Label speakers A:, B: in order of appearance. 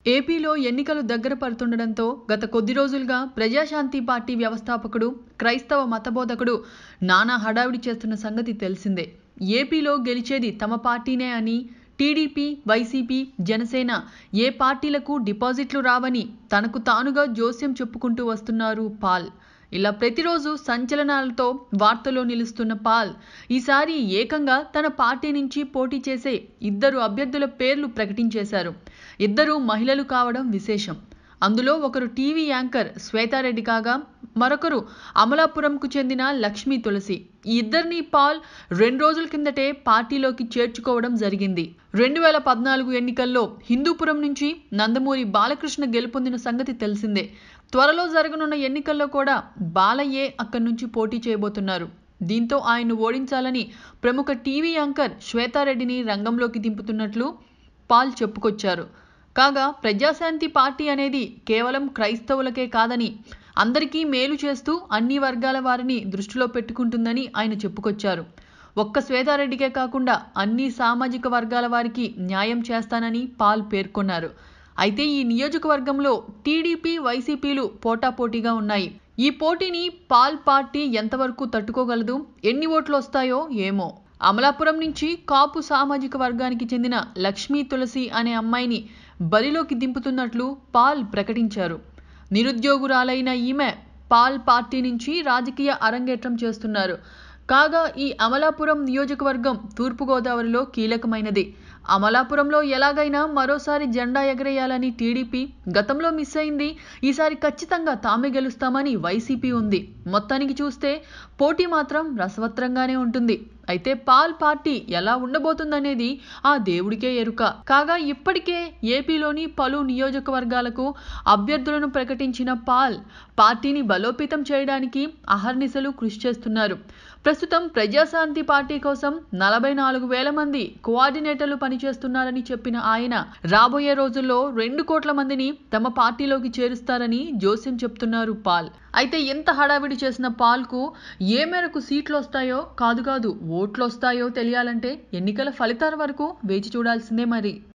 A: ఏపీలో ఎన్నికలు దగ్గర పడుతుండటంతో గత కొద్ది రోజులుగా ప్రజాశాంతి పార్టీ వ్యవస్థాపకుడు క్రైస్తవ మతబోధకుడు నానా హడావిడి చేస్తున్న సంగతి తెలిసిందే ఏపీలో గెలిచేది తమ పార్టీనే అని టీడీపీ వైసీపీ జనసేన ఏ పార్టీలకు డిపాజిట్లు రావని తనకు తానుగా జోస్యం చెప్పుకుంటూ వస్తున్నారు పాల్ ఇలా ప్రతిరోజు సంచలనాలతో వార్తల్లో నిలుస్తున్న పాల్ ఈసారి ఏకంగా తన పార్టీ నుంచి పోటీ చేసే ఇద్దరు అభ్యర్థుల పేర్లు ప్రకటించేశారు ఇద్దరు మహిళలు కావడం విశేషం అందులో ఒకరు టీవీ యాంకర్ శ్వేతారెడ్డి కాగా మరొకరు అమలాపురంకు చెందిన లక్ష్మీ తులసి ఈ ఇద్దరిని పాల్ రెండు రోజుల కిందటే పార్టీలోకి చేర్చుకోవడం జరిగింది రెండు వేల పద్నాలుగు ఎన్నికల్లో హిందూపురం నుంచి నందమూరి బాలకృష్ణ గెలుపొందిన సంగతి తెలిసిందే త్వరలో జరగనున్న ఎన్నికల్లో కూడా బాలయ్యే అక్కడి నుంచి పోటీ చేయబోతున్నారు దీంతో ఆయన్ను ఓడించాలని ప్రముఖ టీవీ యాంకర్ శ్వేతారెడ్డిని రంగంలోకి దింపుతున్నట్లు పాల్ చెప్పుకొచ్చారు కాగా ప్రజాశాంతి పార్టీ అనేది కేవలం క్రైస్తవులకే కాదని అందరికీ మేలు చేస్తూ అన్ని వర్గాల వారిని దృష్టిలో పెట్టుకుంటుందని ఆయన చెప్పుకొచ్చారు ఒక్క శ్వేతారెడ్డికే కాకుండా అన్ని సామాజిక వర్గాల వారికి న్యాయం చేస్తానని పాల్ పేర్కొన్నారు అయితే ఈ నియోజకవర్గంలో టీడీపీ వైసీపీలు పోటాపోటీగా ఉన్నాయి ఈ పోటీని పాల్ పార్టీ ఎంతవరకు తట్టుకోగలదు ఎన్ని ఓట్లు వస్తాయో ఏమో అమలాపురం నుంచి కాపు సామాజిక వర్గానికి చెందిన లక్ష్మీ తులసి అనే అమ్మాయిని బరిలోకి దింపుతున్నట్లు పాల్ ప్రకటించారు నిరుద్యోగురాలైన ఈమె పాల్ పార్టీ నుంచి రాజకీయ అరంగేట్రం చేస్తున్నారు కాగా ఈ అమలాపురం నియోజకవర్గం తూర్పుగోదావరిలో కీలకమైనది అమలాపురంలో ఎలాగైనా మరోసారి జెండా ఎగరేయాలని టీడీపీ గతంలో మిస్ అయింది ఈసారి ఖచ్చితంగా తామే గెలుస్తామని వైసీపీ ఉంది మొత్తానికి చూస్తే పోటీ మాత్రం రసవత్రంగానే ఉంటుంది అయితే పాల్ పార్టీ ఎలా ఉండబోతుందనేది ఆ దేవుడికే ఎరుక కాగా ఇప్పటికే ఏపీలోని పలు నియోజకవర్గాలకు అభ్యర్థులను ప్రకటించిన పాల్ పార్టీని బలోపేతం చేయడానికి అహర్నిశలు కృషి చేస్తున్నారు ప్రస్తుతం ప్రజాశాంతి పార్టీ కోసం నలభై నాలుగు వేల మంది కోఆర్డినేటర్లు పనిచేస్తున్నారని చెప్పిన ఆయన రాబోయే రోజుల్లో రెండు కోట్ల మందిని తమ పార్టీలోకి చేరుస్తారని జోస్యం చెప్తున్నారు పాల్ అయితే ఎంత హడావిడి చేసిన పాల్కు ఏ మేరకు సీట్లు వస్తాయో కాదు కాదు ఓట్లు వస్తాయో తెలియాలంటే ఎన్నికల ఫలితాల వరకు వేచి చూడాల్సిందే మరి